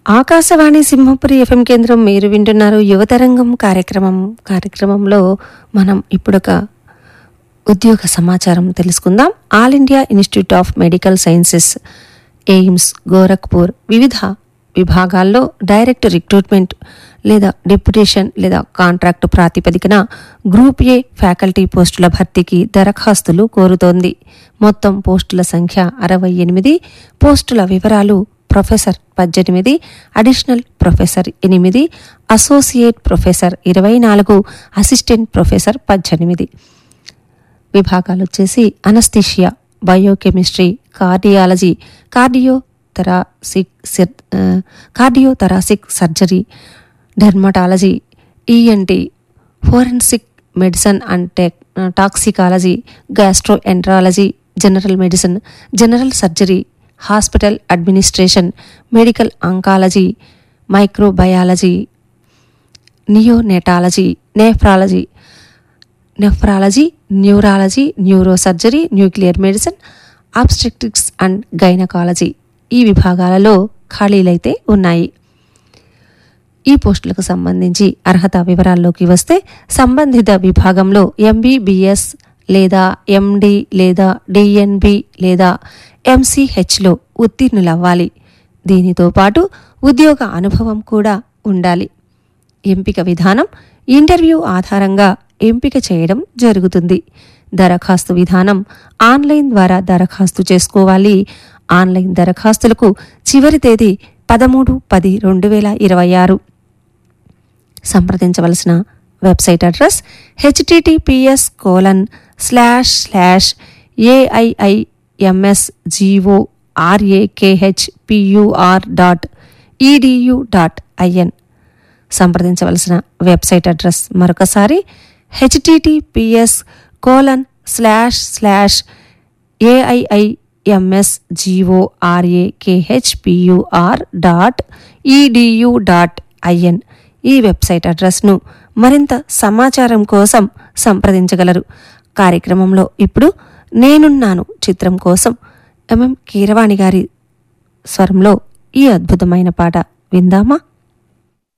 Akashvani Simhapuri FM కేంద్రం మీరు వింటున్నారు యువతరంగం కార్యక్రమం కార్యక్రమంలో మనం ఇప్పుడొక ఉద్యోగ సమాచారం తెలుసుకుందాం All India Institute of Medical Sciences AIIMS Gorakhpur వివిధ విభాగాల్లో డైరెక్ట్ రిక్రూట్మెంట్ లేదా డెప్యుటేషన్ లేదా కాంట్రాక్టు ప్రాతిపదికన గ్రూప్ ఏ ఫ్యాకల్టీ పోస్టుల భర్తీకి దరఖాస్తులు కోరుతోంది మొత్తం పోస్టుల సంఖ్య అరవై ఎనిమిది పోస్టుల వివరాలు ప్రొఫెసర్ పద్దెనిమిది అడిషనల్ ప్రొఫెసర్ ఎనిమిది అసోసియేట్ ప్రొఫెసర్ ఇరవై నాలుగు అసిస్టెంట్ ప్రొఫెసర్ పద్దెనిమిది విభాగాలు వచ్చేసి anaesthesia biochemistry cardiology cardiothoracic cardiothoracic surgery dermatology ENT forensic medicine and tech toxicology gastroenterology general medicine general surgery hospital administration medical oncology microbiology neonatology nephrology nephrology neurology neurosurgery nuclear medicine obstetrics and gynaecology ఈ విభాగాలలో ఖాళీలైతే ఉన్నాయి ఈ పోస్టులకు సంబంధించి అర్హత వివరాల్లోకి వస్తే సంబంధిత విభాగంలో ఎంబీబీఎస్ లేదా ఎండి లేదా డిఎన్బి లేదా ఎంసీహెచ్లో ఉత్తీర్ణులవ్వాలి దీనితో పాటు ఉద్యోగ అనుభవం కూడా ఉండాలి ఎంపిక విధానం ఇంటర్వ్యూ ఆధారంగా ఎంపిక చేయడం జరుగుతుంది దరఖాస్తు విధానం ఆన్లైన్ ద్వారా దరఖాస్తు చేసుకోవాలి ఆన్లైన్ దరఖాస్తులకు చివరి తేదీ పదమూడు పది రెండు వేల ఇరవై ఆరు సంప్రదించవలసిన website address HTTPS colon slash slash AIIMS GO RAKH PUR dot EDU dot IN సంప్రదించవలసిన వెబ్సైట్ అడ్రస్ మరొకసారి HTTPS colon slash slash AIIMS GORAKH PUR dot EDU dot IN ఈ వెబ్సైట్ అడ్రస్ను మరింత సమాచారం కోసం సంప్రదించగలరు కార్యక్రమంలో ఇప్పుడు నేనున్నాను చిత్రం కోసం ఎంఎం కీరవాణి గారి స్వరంలో ఈ అద్భుతమైన పాట విందామా